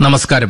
നമസ്കാരം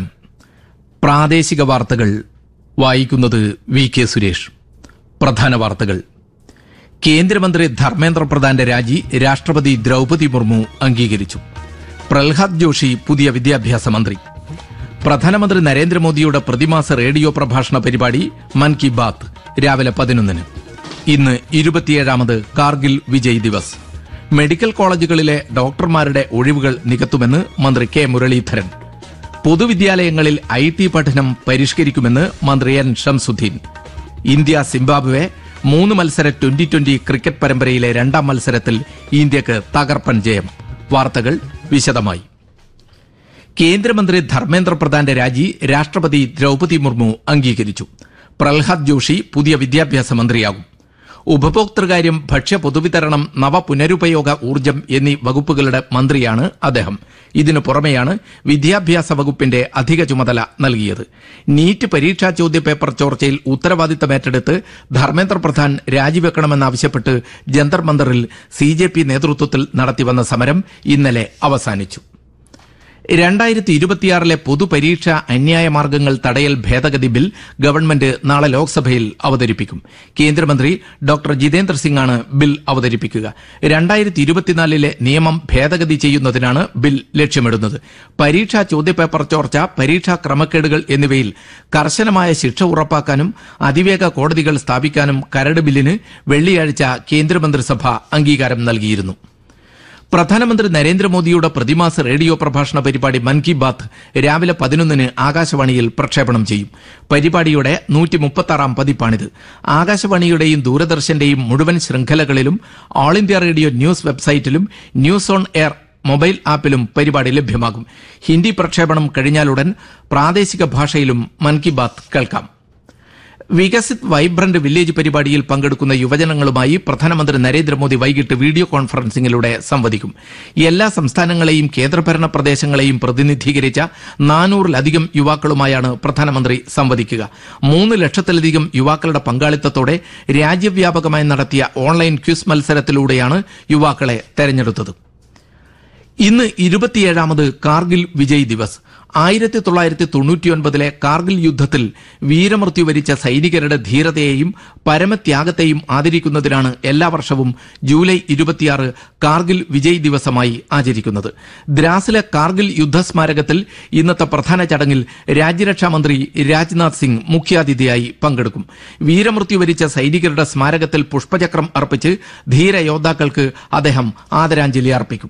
പ്രാദേശിക വാർത്തകൾ വായിക്കുന്നത് വി കെ സുരേഷ് പ്രധാന വാർത്തകൾ കേന്ദ്രമന്ത്രി ധർമ്മേന്ദ്ര പ്രധാന്റെ രാജി രാഷ്ട്രപതി ദ്രൌപതി മുർമു അംഗീകരിച്ചു പ്രഹ്ലാദ് ജോഷി പുതിയ വിദ്യാഭ്യാസ മന്ത്രി പ്രധാനമന്ത്രി നരേന്ദ്രമോദിയുടെ പ്രതിമാസ റേഡിയോ പ്രഭാഷണ പരിപാടി മൻ കി ബാത്ത് രാവിലെ പതിനൊന്നിന് ഇന്ന് ഇരുപത്തിയേഴാമത് കാർഗിൽ വിജയ് ദിവസ് മെഡിക്കൽ കോളേജുകളിലെ ഡോക്ടർമാരുടെ ഒഴിവുകൾ നികത്തുമെന്ന് മന്ത്രി കെ മുരളീധരൻ പൊതുവിദ്യാലയങ്ങളിൽ ഐ ടി പഠനം പരിഷ്കരിക്കുമെന്ന് മന്ത്രി എൻ ഷംസുദ്ദീൻ ഇന്ത്യ സിംബാബ്വെ മൂന്ന് മത്സര ട്വന്റി ട്വന്റി ക്രിക്കറ്റ് പരമ്പരയിലെ രണ്ടാം മത്സരത്തിൽ ഇന്ത്യക്ക് തകർപ്പൻ ജയം വാർത്തകൾ വിശദമായി കേന്ദ്രമന്ത്രി ധർമ്മേന്ദ്ര പ്രധാന്റെ രാജി രാഷ്ട്രപതി ദ്രൌപതി മുർമു അംഗീകരിച്ചു പ്രഹ്ലാദ് ജോഷി പുതിയ വിദ്യാഭ്യാസ മന്ത്രിയാകും ഉപഭോക്തൃകാര്യം ഭക്ഷ്യ പൊതുവിതരണം നവ പുനരുപയോഗ ഊർജ്ജം എന്നീ വകുപ്പുകളുടെ മന്ത്രിയാണ് അദ്ദേഹം ഇതിനു പുറമെയാണ് വിദ്യാഭ്യാസ വകുപ്പിന്റെ അധിക ചുമതല നൽകിയത് നീറ്റ് പരീക്ഷാ ചോദ്യപേപ്പർ ചോർച്ചയിൽ ഉത്തരവാദിത്തമേറ്റെടുത്ത് ധർമ്മേന്ദ്ര പ്രധാൻ രാജിവെക്കണമെന്നാവശ്യപ്പെട്ട് ജന്തർ മന്ദറിൽ സി ജെ പി നേതൃത്വത്തിൽ നടത്തിവന്ന സമരം ഇന്നലെ അവസാനിച്ചു രണ്ടായിരത്തി ഇരുപത്തിയാറിലെ പൊതുപരീക്ഷ അന്യായ മാർഗങ്ങൾ തടയൽ ഭേദഗതി ബിൽ ഗവൺമെന്റ് നാളെ ലോക്സഭയിൽ അവതരിപ്പിക്കും കേന്ദ്രമന്ത്രി ഡോക്ടർ ജിതേന്ദ്ര സിംഗാണ് ബിൽ അവതരിപ്പിക്കുക രണ്ടായിരത്തി ഇരുപത്തിനാലിലെ നിയമം ഭേദഗതി ചെയ്യുന്നതിനാണ് ബിൽ ലക്ഷ്യമിടുന്നത് പരീക്ഷാ ചോദ്യപേപ്പർ ചോർച്ച പരീക്ഷാ ക്രമക്കേടുകൾ എന്നിവയിൽ കർശനമായ ശിക്ഷ ഉറപ്പാക്കാനും അതിവേഗ കോടതികൾ സ്ഥാപിക്കാനും കരട് ബില്ലിന് വെള്ളിയാഴ്ച കേന്ദ്രമന്ത്രിസഭ അംഗീകാരം നൽകിയിരുന്നു പ്രധാനമന്ത്രി നരേന്ദ്രമോദിയുടെ പ്രതിമാസ റേഡിയോ പ്രഭാഷണ പരിപാടി മൻ കി ബാത്ത് രാവിലെ പതിനൊന്നിന് ആകാശവാണിയിൽ പ്രക്ഷേപണം ചെയ്യും പരിപാടിയുടെ നൂറ്റി മുപ്പത്താറാം പതിപ്പാണിത് ആകാശവാണിയുടെയും ദൂരദർശന്റെയും മുഴുവൻ ശൃംഖലകളിലും ഓൾ ഇന്ത്യ റേഡിയോ ന്യൂസ് വെബ്സൈറ്റിലും ന്യൂസ് ഓൺ എയർ മൊബൈൽ ആപ്പിലും പരിപാടി ലഭ്യമാകും ഹിന്ദി പ്രക്ഷേപണം കഴിഞ്ഞാലുടൻ പ്രാദേശിക ഭാഷയിലും മൻ കി ബാത്ത് കേൾക്കാം വികസിത് വൈബ്രന്റ് വില്ലേജ് പരിപാടിയിൽ പങ്കെടുക്കുന്ന യുവജനങ്ങളുമായി പ്രധാനമന്ത്രി നരേന്ദ്രമോദി വൈകിട്ട് വീഡിയോ കോൺഫറൻസിംഗിലൂടെ സംവദിക്കും എല്ലാ സംസ്ഥാനങ്ങളെയും കേന്ദ്രഭരണ പ്രദേശങ്ങളെയും പ്രതിനിധീകരിച്ച നാനൂറിലധികം യുവാക്കളുമായാണ് പ്രധാനമന്ത്രി സംവദിക്കുക മൂന്ന് ലക്ഷത്തിലധികം യുവാക്കളുടെ പങ്കാളിത്തത്തോടെ രാജ്യവ്യാപകമായി നടത്തിയ ഓൺലൈൻ ക്വിസ് മത്സരത്തിലൂടെയാണ് യുവാക്കളെ തെരഞ്ഞെടുത്തത് ഇന്ന് ഇരുപത്തിയേഴാമത് കാർഗിൽ വിജയ് ദിവസ് ആയിരത്തി തൊള്ളായിരത്തി തൊണ്ണൂറ്റിയൊൻപതിലെ കാർഗിൽ യുദ്ധത്തിൽ വീരമൃത്യു വരിച്ച സൈനികരുടെ ധീരതയെയും പരമത്യാഗത്തെയും ആദരിക്കുന്നതിനാണ് എല്ലാ വർഷവും ജൂലൈ ഇരുപത്തിയാറ് കാർഗിൽ വിജയ് ദിവസമായി ആചരിക്കുന്നത് ദ്രാസിലെ കാർഗിൽ യുദ്ധസ്മാരകത്തിൽ ഇന്നത്തെ പ്രധാന ചടങ്ങിൽ രാജ്യരക്ഷാമന്ത്രി രാജ്നാഥ് സിംഗ് മുഖ്യാതിഥിയായി പങ്കെടുക്കും വീരമൃത്യു വരിച്ച സൈനികരുടെ സ്മാരകത്തിൽ പുഷ്പചക്രം അർപ്പിച്ച് ധീരയോദ്ധാക്കൾക്ക് അദ്ദേഹം ആദരാഞ്ജലി അർപ്പിക്കും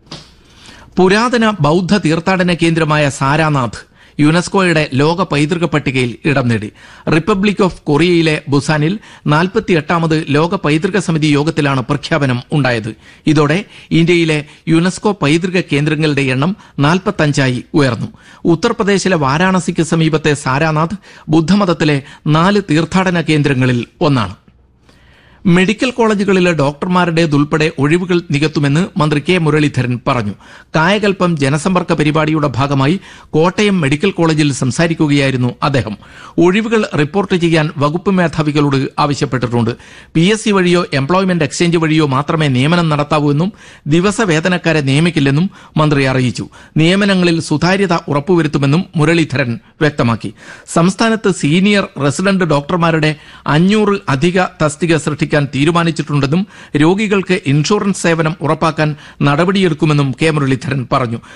പുരാതന ബൌദ്ധ തീർത്ഥാടന കേന്ദ്രമായ സാരാനാഥ് യുനെസ്കോയുടെ ലോക പൈതൃക പട്ടികയിൽ ഇടം നേടി റിപ്പബ്ലിക് ഓഫ് കൊറിയയിലെ ബുസാനിൽ നാൽപ്പത്തിയെട്ടാമത് ലോക പൈതൃക സമിതി യോഗത്തിലാണ് പ്രഖ്യാപനം ഉണ്ടായത് ഇതോടെ ഇന്ത്യയിലെ യുനെസ്കോ പൈതൃക കേന്ദ്രങ്ങളുടെ എണ്ണം നാൽപ്പത്തഞ്ചായി ഉയർന്നു ഉത്തർപ്രദേശിലെ വാരാണസിക്ക് സമീപത്തെ സാരാനാഥ് ബുദ്ധമതത്തിലെ നാല് തീർത്ഥാടന കേന്ദ്രങ്ങളിൽ ഒന്നാണ് മെഡിക്കൽ കോളേജുകളിലെ ഡോക്ടർമാരുടേതുൾപ്പെടെ ഒഴിവുകൾ നികത്തുമെന്ന് മന്ത്രി കെ മുരളീധരൻ പറഞ്ഞു കായകൽപ്പം ജനസമ്പർക്ക പരിപാടിയുടെ ഭാഗമായി കോട്ടയം മെഡിക്കൽ കോളേജിൽ സംസാരിക്കുകയായിരുന്നു അദ്ദേഹം ഒഴിവുകൾ റിപ്പോർട്ട് ചെയ്യാൻ വകുപ്പ് മേധാവികളോട് ആവശ്യപ്പെട്ടിട്ടുണ്ട് പി എസ് സി വഴിയോ എംപ്ലോയ്മെന്റ് എക്സ്ചേഞ്ച് വഴിയോ മാത്രമേ നിയമനം നടത്താവൂ എന്നും ദിവസവേതനക്കാരെ നിയമിക്കില്ലെന്നും മന്ത്രി അറിയിച്ചു നിയമനങ്ങളിൽ സുതാര്യത ഉറപ്പുവരുത്തുമെന്നും മുരളീധരൻ വ്യക്തമാക്കി സംസ്ഥാനത്ത് സീനിയർ റെസിഡന്റ് ഡോക്ടർമാരുടെ അഞ്ഞൂറ് അധിക തസ്തിക സൃഷ്ടിക്കാൻ തീരുമാനിച്ചിട്ടുണ്ടെന്നും രോഗികൾക്ക് ഇൻഷുറൻസ് സേവനം ഉറപ്പാക്കാൻ നടപടിയെടുക്കുമെന്നും കെ മുരളീധരൻ പറഞ്ഞു